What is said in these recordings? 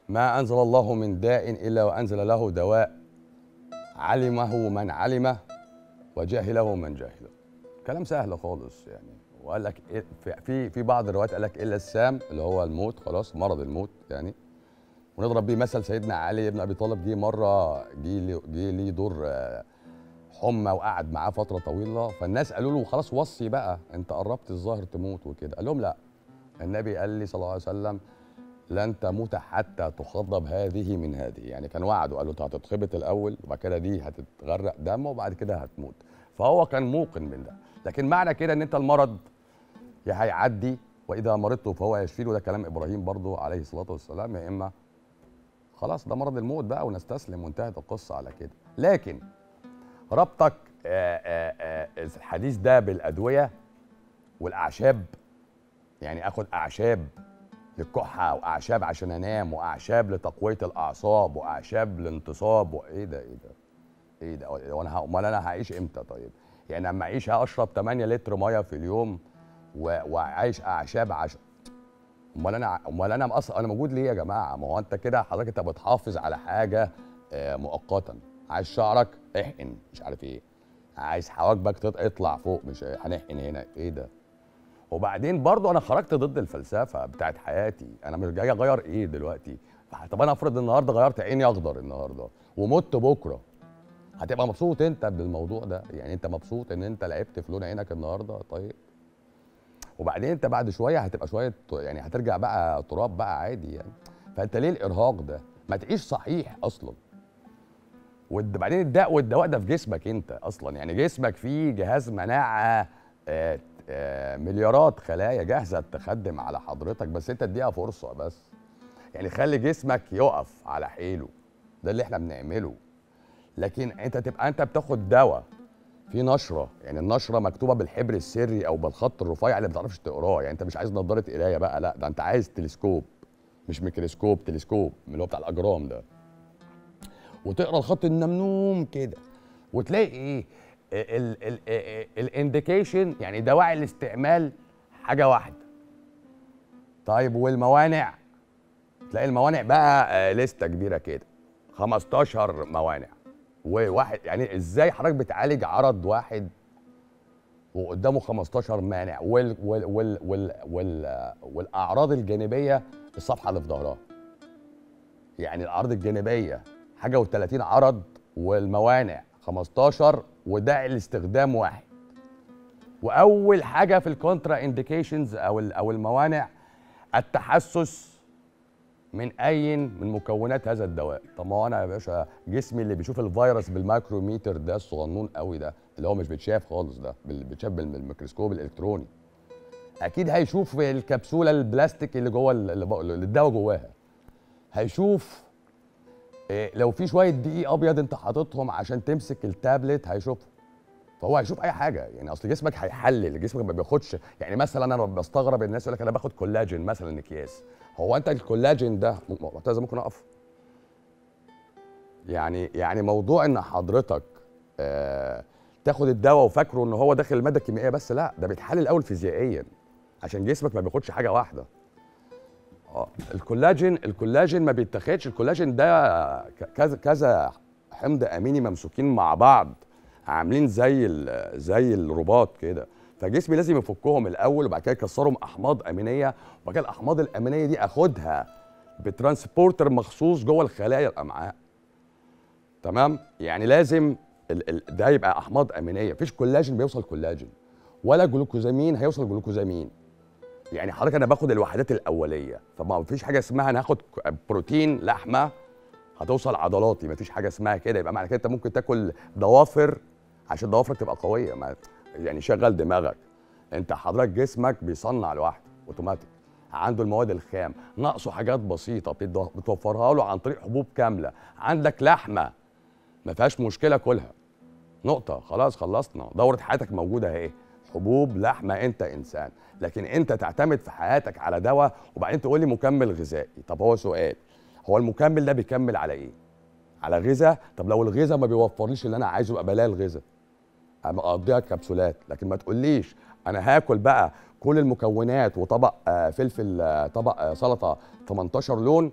ما انزل الله من داء الا وانزل له دواء علمه من علمه وجهله من جهله كلام سهل خالص يعني وقال لك إيه- في- في في بعض الروايات قال لك الا السام اللي هو الموت خلاص مرض الموت يعني ونضرب بيه مثل سيدنا علي بن ابي طالب جه مره جه لي- جه ليه دور آه، حمى وقعد معاه فتره طويله فالناس قالوا له خلاص وصي بقى انت قربت الظاهر تموت وكده قال لهم لا النبي قال لي صلى الله عليه وسلم لن تموت حتى تخضب هذه من هذه يعني كان وعده قال له انت هتتخبط الاول وبعد كده دي هتتغرق دم وبعد كده هتموت فهو كان موقن من ده لكن معنى كده ان انت المرض يا هيعدي واذا مرضت فهو يشفين وده كلام ابراهيم برضو عليه الصلاه والسلام يا اما خلاص ده مرض الموت بقى ونستسلم وانتهت القصه على كده لكن ربطك آه، آه، آه، الحديث ده بالادويه والاعشاب يعني اخد اعشاب للكحه واعشاب عشان انام واعشاب لتقويه الاعصاب واعشاب للانتصاب وايه ده ايه ده ايه ده وانا ه- امال انا هعيش امتى طيب يعني اما اعيش هشرب 8 لتر ميه في اليوم و- وعايش اعشاب عش امال انا امال انا اصلا انا موجود ليه يا جماعه ما هو انت كده حضرتك انت بتحافظ على حاجه آه، مؤقتا عايز شعرك احقن مش عارف ايه عايز حواجبك تط- اطلع فوق مش هنحقن هنا ايه ده وبعدين برضو انا خرجت ضد الفلسفه بتاعت حياتي انا مش جاي اغير ايه دلوقتي طب انا افرض النهارده غيرت عيني اخضر النهارده ومت بكره هتبقى مبسوط انت بالموضوع ده يعني انت مبسوط ان انت لعبت في لون عينك النهارده طيب وبعدين انت بعد شويه هتبقى شويه يعني هترجع بقى تراب بقى عادي يعني فانت ليه الارهاق ده ما تعيش صحيح اصلا وبعدين الداء والدواء ده في جسمك انت اصلا يعني جسمك فيه جهاز مناعه آه، آه، مليارات خلايا جاهزه تخدم على حضرتك بس انت اديها فرصه بس يعني خلي جسمك يقف على حيله ده اللي احنا بنعمله لكن انت تبقى انت بتاخد دواء في نشره يعني النشره مكتوبه بالحبر السري او بالخط الرفيع اللي ما بتعرفش تقراه يعني انت مش عايز نظاره قرايه بقى لا ده انت عايز تلسكوب مش ميكروسكوب تلسكوب من اللي هو بتاع الاجرام ده وتقرا الخط النمنوم كده وتلاقي ايه الانديكيشن يعني دواعي الاستعمال حاجه واحده طيب والموانع تلاقي الموانع بقى آه، لسته كبيره كده 15 موانع وواحد يعني ازاي حضرتك بتعالج عرض واحد وقدامه 15 مانع وال وال وال وال وال والاعراض الجانبيه الصفحه اللي في ظهرها يعني الاعراض الجانبيه حاجه و30 عرض والموانع 15 وده الاستخدام واحد واول حاجه في الكونترا انديكيشنز او ال- او الموانع التحسس من اي من مكونات هذا الدواء طب ما هو انا يا باشا جسمي اللي بيشوف الفيروس بالمايكروميتر ده الصغنون قوي ده اللي هو مش بيتشاف خالص ده بال- بيتشاف بال- بالميكروسكوب الالكتروني اكيد هيشوف الكبسوله البلاستيك اللي جوه ال- اللي بق- اللي الدواء جواها هيشوف إيه، لو في شويه دقيق ابيض انت حاططهم عشان تمسك التابلت هيشوفهم فهو هيشوف اي حاجه يعني اصل جسمك هيحلل جسمك ما بياخدش يعني مثلا انا بستغرب الناس يقول لك انا باخد كولاجين مثلا اكياس هو انت الكولاجين ده م- معتز ممكن اقف يعني يعني موضوع ان حضرتك آه تاخد الدواء وفاكره ان هو داخل الماده الكيميائيه بس لا ده بيتحلل الاول فيزيائيا عشان جسمك ما بياخدش حاجه واحده اه الكولاجين الكولاجين ما بيتاخدش الكولاجين ده ك- كذا كذا حمض اميني ممسوكين مع بعض عاملين زي ال- زي الرباط كده فجسمي لازم يفكهم الاول وبعد كده يكسرهم احماض امينيه وبعد كده الاحماض الامينيه دي اخدها بترانسبورتر مخصوص جوه الخلايا الامعاء تمام يعني لازم ال ال ده يبقى احماض امينيه مفيش كولاجين بيوصل كولاجين ولا جلوكوزامين هيوصل جلوكوزامين يعني حضرتك انا باخد الوحدات الاوليه فما فيش حاجه اسمها انا هاخد ك- بروتين لحمه هتوصل عضلاتي مفيش حاجه اسمها كده يبقى معنى كده انت ممكن تاكل ضوافر عشان ضوافرك تبقى قويه ما يعني شغل دماغك انت حضرتك جسمك بيصنع لوحده اوتوماتيك عنده المواد الخام ناقصه حاجات بسيطه بتدو- بتوفرها له عن طريق حبوب كامله عندك لحمه ما فيهاش مشكله كلها نقطه خلاص خلصنا دوره حياتك موجوده اهي حبوب لحمه انت انسان لكن انت تعتمد في حياتك على دواء وبعدين تقول لي مكمل غذائي طب هو سؤال هو المكمل ده بيكمل على ايه على غذاء طب لو الغذاء ما بيوفرليش اللي انا عايزه يبقى بلاقي الغذاء أما اقضيها كبسولات لكن ما تقوليش انا هاكل بقى كل المكونات وطبق آه، فلفل آه، طبق آه، سلطه 18 لون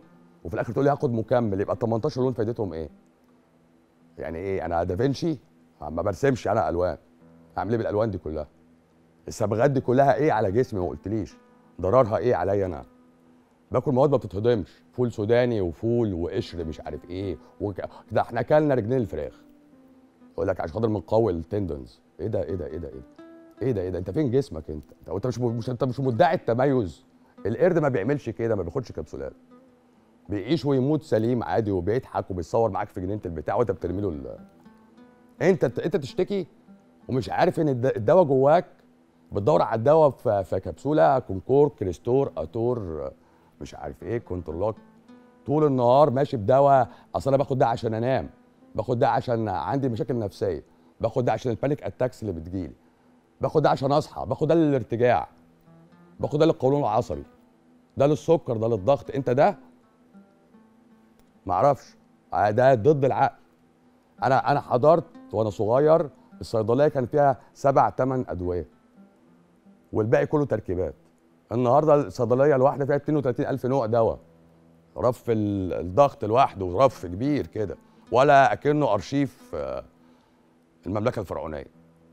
وفي الاخر تقول لي هاخد مكمل يبقى ال 18 لون فايدتهم ايه يعني ايه انا دافنشي ما برسمش انا الوان هعمل ايه بالالوان دي كلها الصبغات دي كلها ايه على جسمي ما قلتليش ضررها ايه عليا انا باكل مواد ما بتتهضمش فول سوداني وفول وقشر مش عارف ايه وك... ده احنا اكلنا رجلين الفراخ يقول لك عشان خاطر بنقوي التندنز ايه ده ايه ده ايه ده ايه ده ايه ده ايه ده انت فين جسمك انت انت مش مش انت مش مدعي التميز القرد ما بيعملش كده ما بياخدش كبسولات بيعيش ويموت سليم عادي وبيضحك وبيتصور معاك في جنينه البتاع وانت بترمي له ال... انت انت تشتكي ومش عارف ان الدواء جواك بتدور على الدواء في, في كبسوله كونكور كريستور اتور مش عارف ايه كنترولات طول النهار ماشي بدواء اصل انا باخد ده عشان انام باخد ده عشان عندي مشاكل نفسيه باخد ده عشان البانيك اتاكس اللي بتجيلي باخد ده عشان اصحى باخد ده للارتجاع باخد ده للقولون العصبي ده للسكر ده للضغط انت ده معرفش ده ضد العقل انا انا حضرت وانا صغير الصيدليه كان فيها سبع ثمان ادويه والباقي كله تركيبات النهارده الصيدليه الواحده فيها 32000 نوع دواء رف الضغط لوحده رف كبير كده ولا اكنه ارشيف المملكه الفرعونيه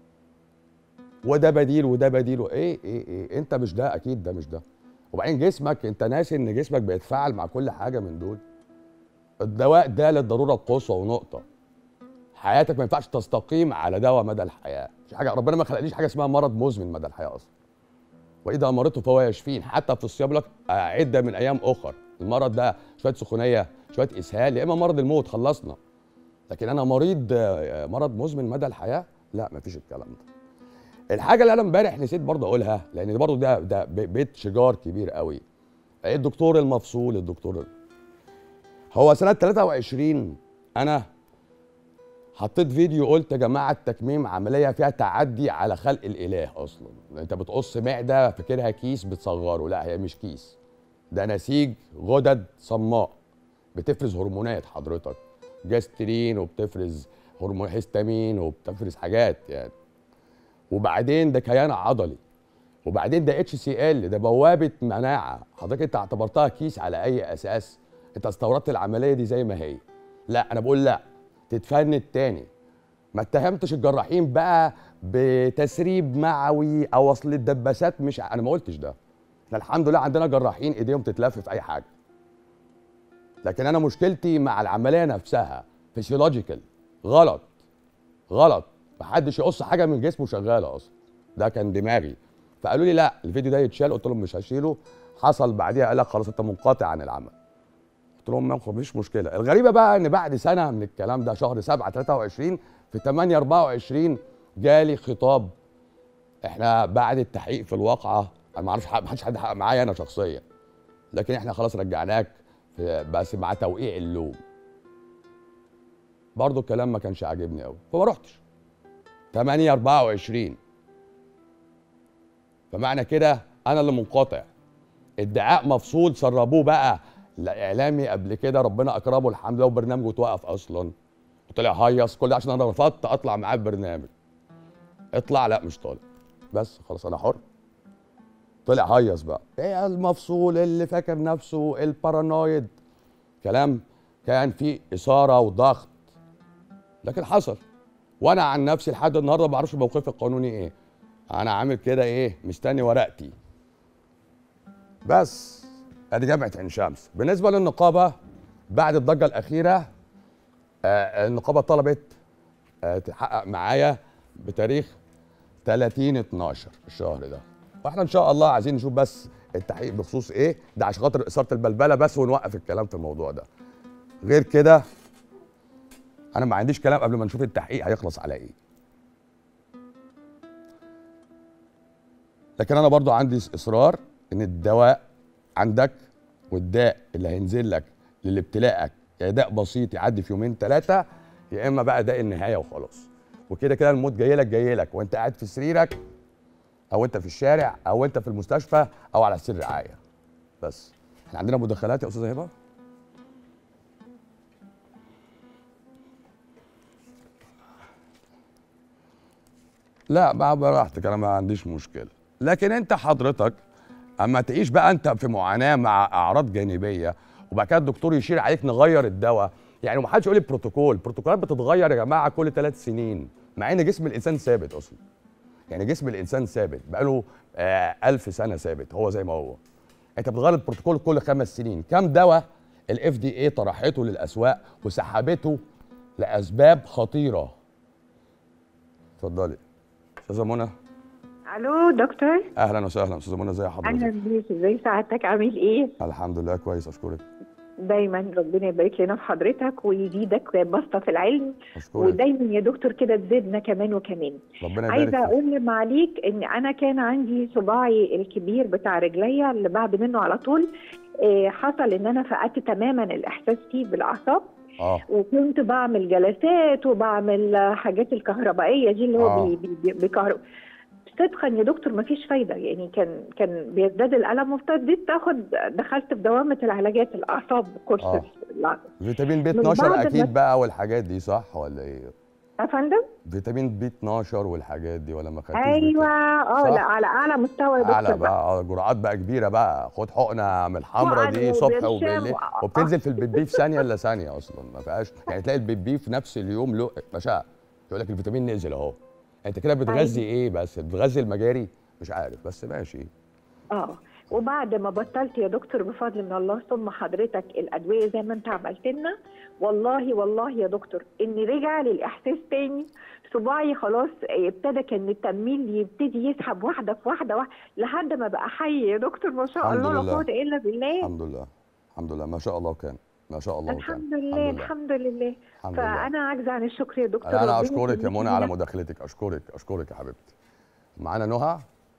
وده بديل وده بديل ايه ايه ايه انت مش ده اكيد ده مش ده وبعدين جسمك انت ناسي ان جسمك بيتفاعل مع كل حاجه من دول الدواء ده للضروره القصوى ونقطه حياتك ما ينفعش تستقيم على دواء مدى الحياه مش حاجه ربنا ما خلقليش حاجه اسمها مرض مزمن مدى الحياه اصلا واذا مرضت فهو يشفين حتى في الصيام لك عده من ايام اخر المرض ده شويه سخونيه شويه اسهال يا اما مرض الموت خلصنا لكن انا مريض مرض مزمن مدى الحياه لا مفيش الكلام ده الحاجه اللي انا امبارح نسيت برضه اقولها لان برضه ده ده بيت شجار كبير قوي الدكتور المفصول الدكتور هو سنه 23 انا حطيت فيديو قلت يا جماعه التكميم عمليه فيها تعدي على خلق الاله اصلا انت بتقص معده فاكرها كيس بتصغره لا هي مش كيس ده نسيج غدد صماء بتفرز هرمونات حضرتك جاسترين وبتفرز هرمون هيستامين وبتفرز حاجات يعني وبعدين ده كيان عضلي وبعدين ده اتش سي ال ده بوابه مناعه حضرتك انت اعتبرتها كيس على اي اساس انت استوردت العمليه دي زي ما هي لا انا بقول لا تتفند تاني ما اتهمتش الجراحين بقى بتسريب معوي او اصل الدباسات مش انا ما قلتش ده احنا الحمد لله عندنا جراحين ايديهم تتلف في اي حاجه لكن انا مشكلتي مع العمليه نفسها فيسيولوجيكال غلط غلط محدش يقص حاجه من جسمه شغاله اصلا ده كان دماغي فقالوا لي لا الفيديو ده يتشال قلت لهم مش هشيله حصل بعديها قال لك خلاص انت منقطع عن العمل قلت لهم مفيش مشكله الغريبه بقى ان بعد سنه من الكلام ده شهر 7 23 في 8 24 جالي خطاب احنا بعد التحقيق في الواقعه انا ما اعرفش ما حدش حد حقق معايا انا شخصيا لكن احنا خلاص رجعناك بس مع توقيع اللوم برضه الكلام ما كانش عاجبني قوي فما رحتش 8 24 فمعنى كده انا اللي منقطع ادعاء مفصول سربوه بقى الاعلامي قبل كده ربنا اكرمه الحمد لله وبرنامجه اتوقف اصلا وطلع هيص كل ده عشان انا رفضت اطلع معاه ببرنامج اطلع لا مش طالع بس خلاص انا حر طلع هيص بقى ايه المفصول اللي فاكر نفسه البارانويد كلام كان فيه اثاره وضغط لكن حصل وانا عن نفسي لحد النهارده ما بعرفش موقفي القانوني ايه انا عامل كده ايه مستني ورقتي بس ادي جامعه عين شمس بالنسبه للنقابه بعد الضجه الاخيره آه النقابه طلبت آه تحقق معايا بتاريخ 30 12 الشهر ده واحنا ان شاء الله عايزين نشوف بس التحقيق بخصوص ايه ده عشان خاطر اثاره البلبله بس ونوقف الكلام في الموضوع ده غير كده انا ما عنديش كلام قبل ما نشوف التحقيق هيخلص على ايه لكن انا برضو عندي اصرار ان الدواء عندك والداء اللي هينزل لك لابتلاءك يا داء بسيط يعدي في يومين ثلاثه يا اما بقى داء النهايه وخلاص وكده كده الموت جاي لك جاي لك وانت قاعد في سريرك او انت في الشارع او انت في المستشفى او على سرير رعايه بس احنا عندنا مداخلات يا استاذه هبه لا بقى براحتك انا ما عنديش مشكله لكن انت حضرتك اما تعيش بقى انت في معاناه مع اعراض جانبيه وبعد كده الدكتور يشير عليك نغير الدواء يعني ما حدش يقول لي بروتوكول البروتوكولات بتتغير يا جماعه كل ثلاث سنين مع ان جسم الانسان ثابت اصلا يعني جسم الانسان ثابت بقاله آه ألف سنه ثابت هو زي ما هو انت بتغير البروتوكول كل خمس سنين كم دواء الاف دي اي طرحته للاسواق وسحبته لاسباب خطيره اتفضلي استاذه منى الو دكتور اهلا وسهلا استاذه منى ازي اهلا حضرتك بيك ازاي سعادتك عامل ايه الحمد لله كويس اشكرك دايما ربنا يبارك لنا في حضرتك ويزيدك بسطه في العلم اشكرك ودايما يا دكتور كده تزيدنا كمان وكمان ربنا يبارك عايزه فيك اقول معليك ان انا كان عندي صباعي الكبير بتاع رجليا اللي بعد منه على طول آه، حصل ان انا فقدت تماما الاحساس فيه بالاعصاب اه وكنت بعمل جلسات وبعمل آه، حاجات الكهربائيه دي اللي هو آه. بي بي بي بيكهرب صدقا يا دكتور مفيش فايده يعني كان كان بيزداد الالم وابتديت تاخد دخلت في دوامه العلاجات الاعصاب كورس آه. الع- فيتامين بي من 12 بعد ما- اكيد بقى والحاجات دي صح ولا ايه يا فندم فيتامين بي 12 والحاجات دي ولا ما خدتوش ايوه اه صح. لا على اعلى مستوى يا اعلى دكتور بقى. بقى آه، جرعات بقى كبيره بقى خد حقنه من الحمراء دي وقعد صبح وبرشام وبالليل و- وبتنزل في البيبي في ثانيه الا ثانيه اصلا ما فيهاش يعني تلاقي البيبي في نفس اليوم له باشا يقول لك الفيتامين نزل اهو انت كده بتغذي ايه بس بتغذي المجاري مش عارف بس ماشي اه وبعد ما بطلت يا دكتور بفضل من الله ثم حضرتك الادويه زي ما انت عملت لنا والله والله يا دكتور ان رجع للاحساس تاني صباعي خلاص ابتدى كان التنميل يبتدي يسحب واحده في واحده, واحدة لحد ما بقى حي يا دكتور ما شاء الحمد الله لا لله. قوه الا بالله الحمد لله الحمد لله ما شاء الله كان ما شاء الله كان الحمد لله الحمد لله الحمد لله فانا عاجزه عن الشكر يا دكتور انا ربنا اشكرك يا يخليك منى على لينا. مداخلتك اشكرك اشكرك يا حبيبتي معانا نهى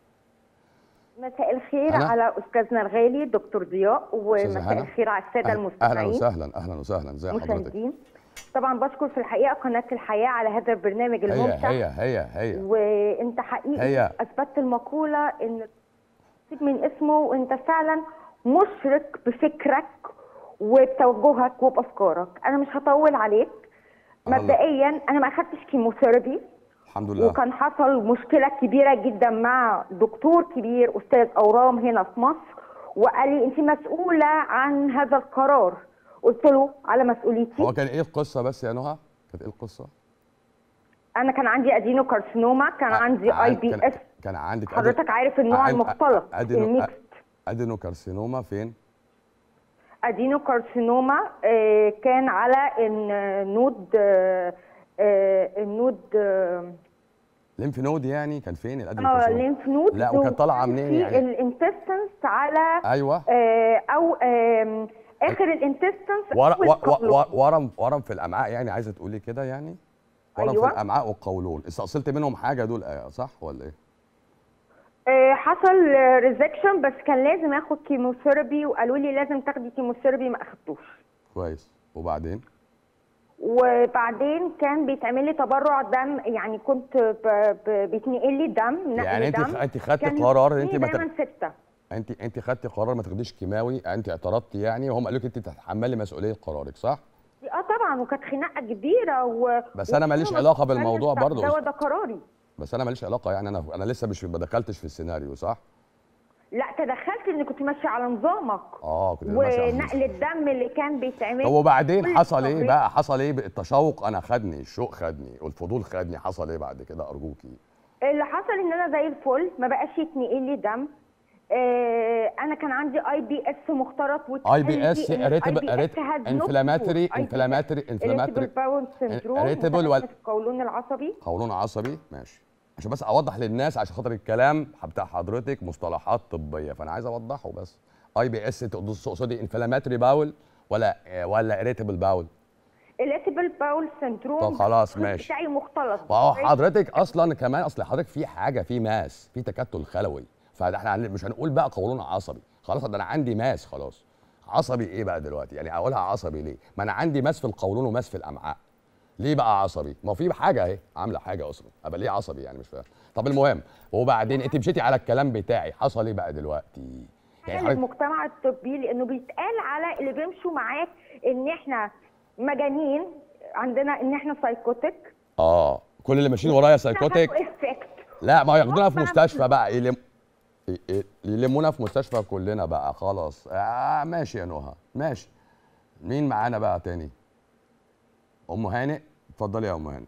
مساء الخير أنا؟ على استاذنا الغالي دكتور ضياء أستاذة ومساء هنا؟ الخير على الساده أهلا- اهلا المستمعين وسهلا اهلا وسهلا زي حضرتك مشاهدين طبعا بشكر في الحقيقه قناه الحياه على هذا البرنامج هي الممتع هي هي هي وانت حقيقي هي. اثبتت المقوله ان سيب من اسمه وانت فعلا مشرك بفكرك وبتوجهك وبافكارك انا مش هطول عليك الله. مبدئيا انا ما اخدتش كيموثيرابي الحمد لله وكان حصل مشكله كبيره جدا مع دكتور كبير استاذ اورام هنا في مصر وقال لي انت مسؤوله عن هذا القرار قلت له على مسؤوليتي هو كان ايه القصه بس يا نهى كانت ايه القصه انا كان عندي ادينو كارسينوما كان عندي ع- اي بي كان- اس كان عندك أدن- حضرتك عارف النوع عن- المختلط أدينو الميكس ادينو كارسينوما فين ادينو كارسينوما آه، كان على ان نود آه، آه، النود اه ليمف نود يعني كان فين الادينو آه، كارسينوما لينف نود لا وكانت طالعه منين في يعني الانتستنس على ايوه آه، او آم، اخر الانتستنس ورم أول قولون. ورم ورم في الامعاء يعني عايزه تقولي كده يعني ورم أيوة. في الامعاء والقولون استأصلت منهم حاجه دول آه، صح ولا ايه آه، حصل ريزكشن بس كان لازم اخد كيموثيرابي وقالوا لي لازم تاخدي كيموثيرابي ما اخدتوش كويس وبعدين وبعدين كان بيتعمل لي تبرع دم يعني كنت ب- ب- بيتنقل لي دم نقل يعني انت دم انت خدت كان قرار ان انت في ما دايما تاخ- سته انت انت خدت قرار ما تاخديش كيماوي انت اعترضتي يعني وهم قالوا لك انت تتحملي مسؤوليه قرارك صح اه طبعا وكانت خناقه كبيره و بس أنا ماليش وكل علاقة ما بالموضوع تتكلم برضو. ده ده قراري بس انا ماليش علاقه يعني انا انا لسه مش ما دخلتش في السيناريو صح لا تدخلت ان كنت ماشيه على نظامك اه كنت ماشي على ونقل النظام. الدم اللي كان بيتعمل طب وبعدين كل حصل ايه التمريض. بقى حصل ايه التشوق انا خدني الشوق خدني والفضول خدني حصل ايه بعد كده ارجوكي اللي حصل ان انا زي الفل ما بقاش يتنقل لي دم آه انا كان عندي اي بي اس مختلط اي بي اس اريتبل انفلاماتري انفلاماتري انفلاماتري باول سندروم irritable وال- وال... القولون العصبي قولون عصبي ماشي عشان بس اوضح للناس عشان خاطر الكلام بتاع حضرتك مصطلحات طبيه فانا عايز اوضحه بس اي بي اس تقصدي انفلاماتري باول ولا ولا اريتبل باول الاتيبل باول سندروم طب خلاص، الخط ماشي. بتاعي مختلط وهو حضرتك اصلا كمان اصل حضرتك في حاجه في ماس في تكتل خلوي فده احنا هن- مش هنقول بقى قولون عصبي خلاص ده انا عندي ماس خلاص عصبي ايه بقى دلوقتي يعني اقولها عصبي ليه ما انا عندي ماس في القولون وماس في الامعاء ليه بقى عصبي ما هو في حاجه اهي عامله حاجه اصلا ابقى ليه عصبي يعني مش فاهم طب المهم وبعدين انت مشيتي على الكلام بتاعي حصل ايه بقى دلوقتي يعني حضرتك- المجتمع الطبي لانه بيتقال على اللي بيمشوا معاك ان احنا مجانين عندنا ان احنا سايكوتيك اه كل اللي ماشيين ورايا سايكوتيك افكت لا ما ياخدونا في أنا مستشفى بقى يلم ي- ي- يلمونا في مستشفى كلنا بقى خلاص آه ماشي يا نهى ماشي مين معانا بقى تاني ام هانئ اتفضلي يا ام هانئ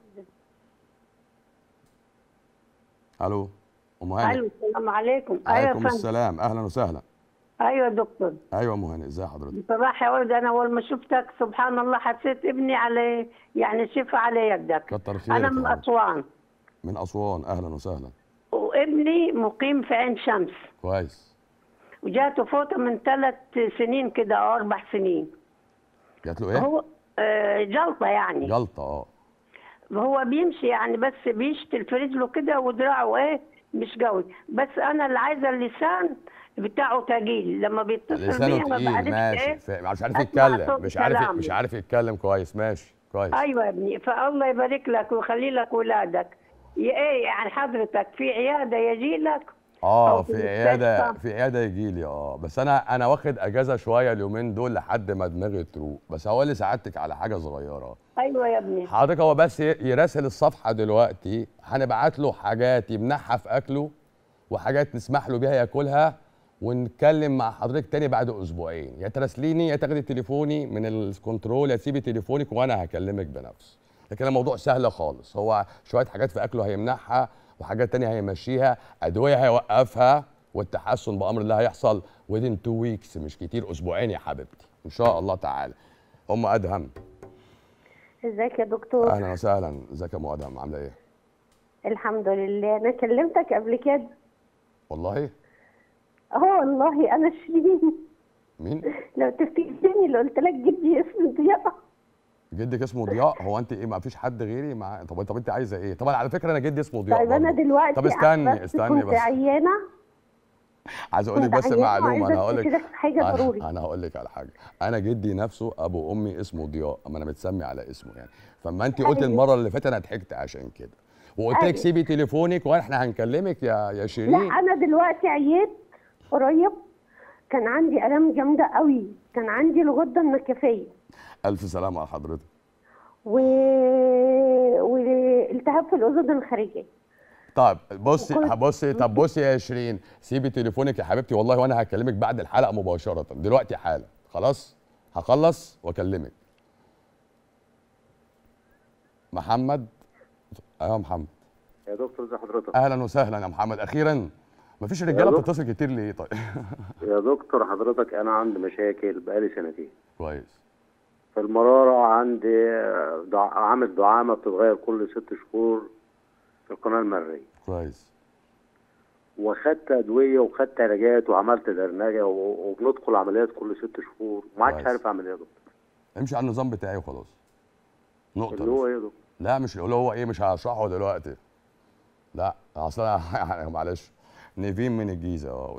الو ام هانئ الو السلام عليكم ايوه يا عليكم فندم السلام اهلا وسهلا ايوه يا دكتور ايوه ام هانئ ازي حضرتك بصراحه يا ولد انا اول ما شفتك سبحان الله حسيت ابني على يعني شفا على يدك كتر خيرك انا يا من حبيبي. اسوان من اسوان اهلا وسهلا وابني مقيم في عين شمس كويس وجاته فوطه من ثلاث سنين كده او اربع سنين جات له ايه هو آه، جلطه يعني جلطه اه هو بيمشي يعني بس بيشتل في رجله كده ودراعه ايه مش قوي بس انا اللي عايزه اللسان بتاعه تقيل لما بيتصل لسانه بيا ما تقيل بعرفش ماشي ايه فاهم مش عارف أسمع يتكلم صوت مش عارف كلامه. مش عارف يتكلم كويس ماشي كويس ايوه يا ابني فالله يبارك لك ويخلي لك ولادك يا ايه يعني حضرتك في عياده يجي لك اه أو في في عياده المستشفى. في عياده يجي لي اه بس انا انا واخد اجازه شويه اليومين دول لحد ما دماغي تروق بس هقول لسعادتك على حاجه صغيره ايوه يا ابني حضرتك هو بس ي- يراسل الصفحه دلوقتي هنبعت له حاجات يمنعها في اكله وحاجات نسمح له بيها ياكلها ونتكلم مع حضرتك تاني بعد اسبوعين يا تراسليني يا تاخدي تليفوني من الكنترول يا تسيبي تليفونك وانا هكلمك بنفسي لكن الموضوع سهل خالص هو شويه حاجات في اكله هيمنعها وحاجات تانية هيمشيها ادويه هيوقفها والتحسن بامر الله هيحصل within two weeks مش كتير اسبوعين يا حبيبتي ان شاء الله تعالى ام ادهم ازيك يا دكتور اهلا وسهلا ازيك يا ام ادهم عامله ايه الحمد لله انا كلمتك قبل كده والله اه والله انا شيرين مين لو تفتكرني اللي قلت لك جدي اسمه ضياء جدك اسمه ضياء هو انت ايه ما فيش حد غيري مع طب طب انت عايزه ايه طبعا على فكره انا جدي اسمه ضياء طيب انا برضه. دلوقتي طب استني بس استني كنت بس عيانه عايز اقول لك كنت بس عيانة معلومه وعايزة انا هقول لك أستشيرك في حاجة أنا- ضروري. انا هقول لك على حاجه انا جدي نفسه ابو امي اسمه ضياء اما انا متسمي على اسمه يعني فما انت قلت أيوة. المره اللي فاتت انا ضحكت عشان كده وقلت لك أيوة. سيبي تليفونك واحنا هنكلمك يا يا لا شيرين انا دلوقتي عييت قريب كان عندي الام جامده قوي كان عندي الغده النكفيه الف سلامه على حضرتك و... والتهاب في الاذن الخارجيه طب بصي وكنت- بصي طب بصي يا شيرين سيبي تليفونك يا حبيبتي والله وانا هكلمك بعد الحلقه مباشره دلوقتي حالا خلاص هخلص واكلمك محمد ايوه محمد يا دكتور ازي حضرتك اهلا وسهلا يا محمد اخيرا مفيش رجاله دكتور. بتتصل كتير ليه طيب يا دكتور حضرتك انا عندي مشاكل بقالي سنتين كويس في المرارة عندي دع... عامل دعامة بتتغير كل ست شهور في القناة المرئية كويس وخدت أدوية وخدت علاجات وعملت درنجة و... وبندخل عمليات كل ست شهور وما عادش كويس. عارف أعمل إيه يا دكتور امشي على النظام بتاعي وخلاص نقطه اللي هو بس. إيه يا دكتور لا مش اللي هو ايه مش هشرحه دلوقتي لا اصل انا يعني معلش نيفين من الجيزه اه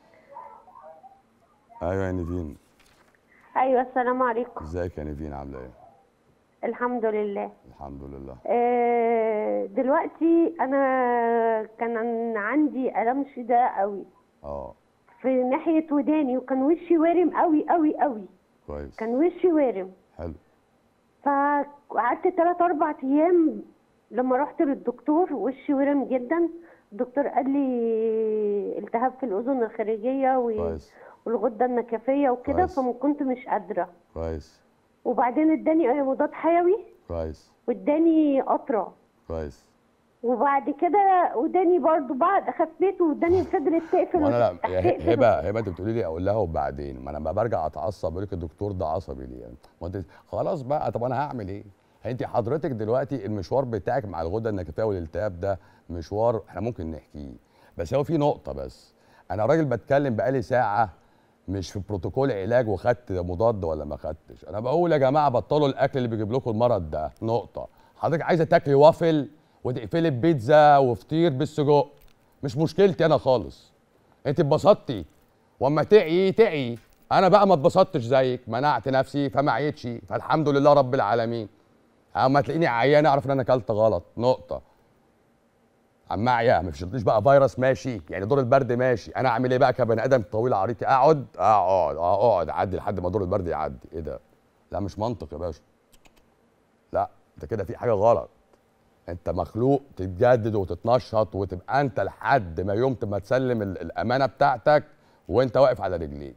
ايوه يا نيفين ايوه السلام عليكم ازيك يا نيفين عامله ايه الحمد لله الحمد لله آه، دلوقتي انا كان عندي الام شديده قوي اه في ناحيه وداني وكان وشي وارم قوي قوي قوي كويس كان وشي وارم حلو فقعدت ثلاث اربع ايام لما رحت للدكتور وشي ورم جدا الدكتور قال لي التهاب في الاذن الخارجيه و- كويس والغده النكفيه وكده كويس. فما كنت مش قادره كويس وبعدين اداني مضاد حيوي كويس واداني قطره كويس وبعد كده وداني برضو بعد خفيت وداني فضلت تقفل وانا لا وتفتح، يا تقفل هبه هبه انت بتقولي لي اقول لها وبعدين ما انا لما برجع اتعصب يقول لك الدكتور ده عصبي ليه يعني ما انت خلاص بقى طب انا هعمل ايه؟ انت حضرتك دلوقتي المشوار بتاعك مع الغده النكفيه والالتهاب ده مشوار احنا ممكن نحكيه بس هو في نقطه بس انا راجل بتكلم بقالي ساعه مش في بروتوكول علاج وخدت مضاد ولا ما خدتش انا بقول يا جماعه بطلوا الاكل اللي بيجيب لكم المرض ده نقطه حضرتك عايزه تاكلي وافل وتقفلي بيتزا وفطير بالسجق مش مشكلتي انا خالص انت اتبسطتي واما تعي تعي انا بقى ما اتبسطتش زيك منعت نفسي فما عيتش فالحمد لله رب العالمين اما تلاقيني عيان اعرف ان انا اكلت غلط نقطه اما عيا ما فيش بقى فيروس ماشي يعني دور البرد ماشي انا اعمل ايه بقى كبني ادم طويل عريض اقعد اقعد اقعد اعدي لحد ما دور البرد يعدي ايه ده لا مش منطق يا باشا لا انت كده في حاجه غلط انت مخلوق تتجدد وتتنشط وتبقى انت لحد ما يوم ما تسلم ال- الامانه بتاعتك وانت واقف على رجليك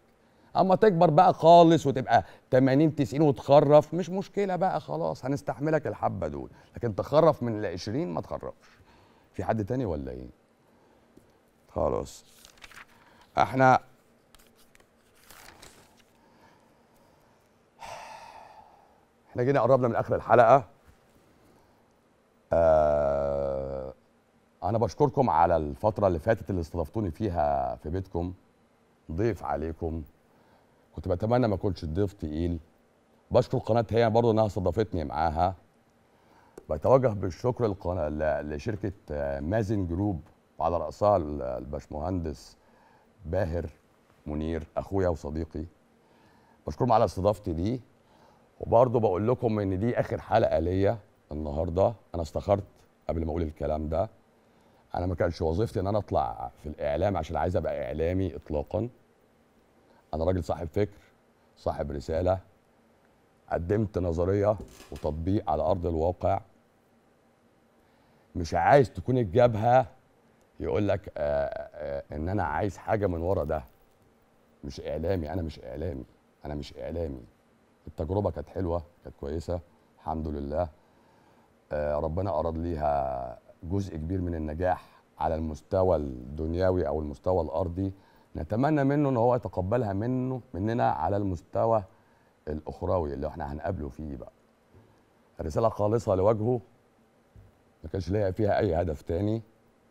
اما تكبر بقى خالص وتبقى 80 90 وتخرف مش مشكله بقى خلاص هنستحملك الحبه دول لكن تخرف من ال 20 ما تخرفش في حد تاني ولا ايه خلاص احنا احنا جينا قربنا من اخر الحلقه آه انا بشكركم على الفتره اللي فاتت اللي استضفتوني فيها في بيتكم ضيف عليكم كنت بتمنى ما اكونش ضيف تقيل بشكر قناه هي برضه انها استضافتني معاها بتوجه بالشكر القناة ل- لشركه آه، مازن جروب على راسها ال- الباشمهندس باهر منير اخويا وصديقي بشكرهم على استضافتي دي وبرضه بقول لكم ان دي اخر حلقه ليا النهارده انا استخرت قبل ما اقول الكلام ده انا ما كانش وظيفتي ان انا اطلع في الاعلام عشان عايز ابقى اعلامي اطلاقا انا راجل صاحب فكر صاحب رساله قدمت نظريه وتطبيق على ارض الواقع مش عايز تكون الجبهه يقول لك آه آه ان انا عايز حاجه من ورا ده مش اعلامي انا مش اعلامي انا مش اعلامي التجربه كانت حلوه كانت كويسه الحمد لله آه، ربنا اراد ليها جزء كبير من النجاح على المستوى الدنيوي او المستوى الارضي نتمنى منه ان هو يتقبلها منه مننا على المستوى الاخروي اللي احنا هنقابله فيه بقى الرساله خالصه لوجهه ما كانش ليا فيها اي هدف تاني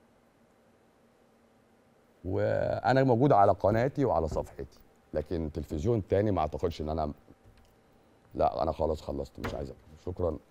وانا موجود على قناتي وعلى صفحتي لكن تلفزيون تاني ما اعتقدش ان انا لا انا خلاص خلصت مش عايز أكمل. شكرا